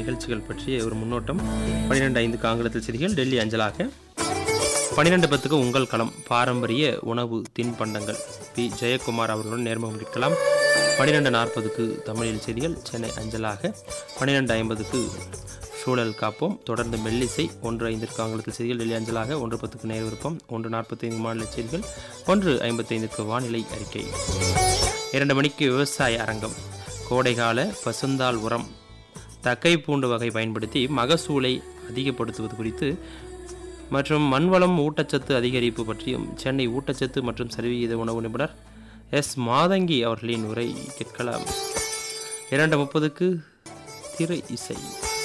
நிகழ்ச்சிகள் பற்றிய ஒரு முன்னோட்டம் பன்னிரெண்டு ஐந்துக்கு ஆங்கிலத்தில் செய்திகள் டெல்லி அஞ்சலாக பன்னிரெண்டு பத்துக்கு உங்கள் களம் பாரம்பரிய உணவு தின்பண்டங்கள் பி ஜெயக்குமார் அவர்களுடன் நேர்முகம் கேட்கலாம் பன்னிரெண்டு நாற்பதுக்கு தமிழில் செய்திகள் சென்னை அஞ்சலாக பன்னிரெண்டு ஐம்பதுக்கு சூழல் காப்போம் தொடர்ந்து மெல்லிசை ஒன்று ஐந்திற்கு ஆங்கிலத்தில் செய்திகள் டெல்லி அஞ்சலாக ஒன்று பத்துக்கு நேர் விருப்பம் ஒன்று நாற்பத்தைந்து மாநில செய்திகள் ஒன்று ஐம்பத்தைந்துக்கு வானிலை அறிக்கை இரண்டு மணிக்கு விவசாய அரங்கம் கோடைகால பசுந்தாள் உரம் தக்கை பூண்டு வகை பயன்படுத்தி மகசூலை அதிகப்படுத்துவது குறித்து மற்றும் மண்வளம் ஊட்டச்சத்து அதிகரிப்பு பற்றியும் சென்னை ஊட்டச்சத்து மற்றும் சரிவிகித உணவு நிபுணர் எஸ் மாதங்கி அவர்களின் உரை கேட்கலாம் இரண்டு முப்பதுக்கு திரை இசை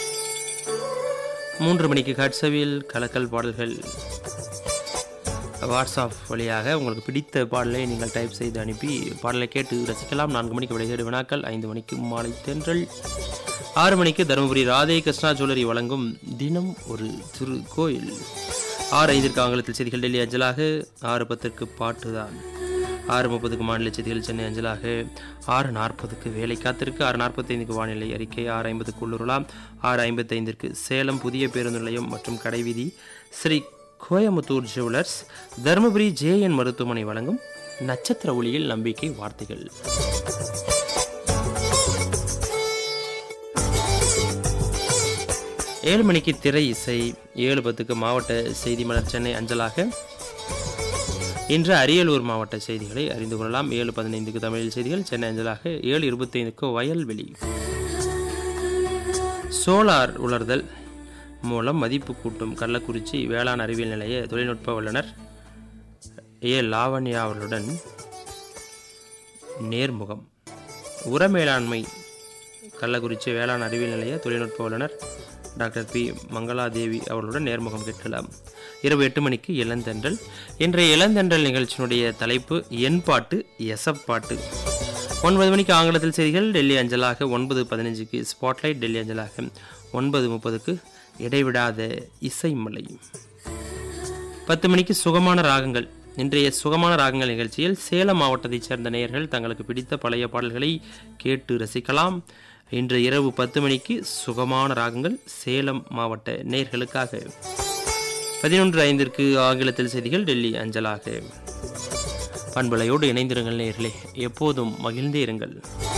மூன்று மணிக்கு காட்சவில் கலக்கல் பாடல்கள் வாட்ஸ்அப் வழியாக உங்களுக்கு பிடித்த பாடலை நீங்கள் டைப் செய்து அனுப்பி பாடலை கேட்டு ரசிக்கலாம் நான்கு மணிக்கு விடைதேடு வினாக்கள் ஐந்து மணிக்கு மாலை தென்றல் ஆறு மணிக்கு தருமபுரி ராதே கிருஷ்ணா ஜுவல்லரி வழங்கும் தினம் ஒரு திரு கோயில் ஆறு ஐந்திற்கு ஆங்கிலத்தில் செய்திகள் டெல்லி அஞ்சலாக ஆறு பத்திற்கு பாட்டுதான் ஆறு முப்பதுக்கு மாநில செய்திகள் சென்னை அஞ்சலாக ஆறு நாற்பதுக்கு வேலை காத்திருக்கு ஆறு நாற்பத்தைந்துக்கு வானிலை அறிக்கை ஆறு ஐம்பதுக்கு உள்ளுருளாம் ஆறு ஐம்பத்தைந்திற்கு சேலம் புதிய பேருந்து நிலையம் மற்றும் கடைவீதி ஸ்ரீ கோயமுத்தூர் ஜுவலர்ஸ் தருமபுரி ஜேஎன் மருத்துவமனை வழங்கும் நட்சத்திர ஒளியில் நம்பிக்கை வார்த்தைகள் ஏழு மணிக்கு திரை இசை ஏழு பத்துக்கு மாவட்ட செய்தி மலர் சென்னை அஞ்சலாக இன்று அரியலூர் மாவட்ட செய்திகளை அறிந்து கொள்ளலாம் ஏழு பதினைந்துக்கு தமிழில் செய்திகள் சென்னை அஞ்சலாக ஏழு இருபத்தைந்துக்கு வயல்வெளி சோலார் உலர்தல் மூலம் மதிப்பு கூட்டும் கள்ளக்குறிச்சி வேளாண் அறிவியல் நிலைய தொழில்நுட்ப வல்லுநர் ஏ லாவண்யா அவர்களுடன் நேர்முகம் உர மேலாண்மை கள்ளக்குறிச்சி வேளாண் அறிவியல் நிலைய தொழில்நுட்ப வல்லுநர் டாக்டர் பி மங்களாதேவி அவர்களுடன் நேர்முகம் கேட்கலாம் இரவு எட்டு மணிக்கு இளந்தென்றல் இன்றைய இளந்தென்றல் நிகழ்ச்சியினுடைய தலைப்பு என் பாட்டு எசப் பாட்டு ஒன்பது மணிக்கு ஆங்கிலத்தில் செய்திகள் டெல்லி அஞ்சலாக ஒன்பது பதினஞ்சுக்கு ஸ்பாட்லைட் டெல்லி அஞ்சலாக ஒன்பது முப்பதுக்கு இடைவிடாத இசைமலை பத்து மணிக்கு சுகமான ராகங்கள் இன்றைய சுகமான ராகங்கள் நிகழ்ச்சியில் சேலம் மாவட்டத்தைச் சேர்ந்த நேயர்கள் தங்களுக்கு பிடித்த பழைய பாடல்களை கேட்டு ரசிக்கலாம் இன்று இரவு பத்து மணிக்கு சுகமான ராகங்கள் சேலம் மாவட்ட நேர்களுக்காக பதினொன்று ஐந்திற்கு ஆங்கிலத்தில் செய்திகள் டெல்லி அஞ்சலாக பண்பலையோடு இணைந்திருங்கள் நேர்களே எப்போதும் மகிழ்ந்தே இருங்கள்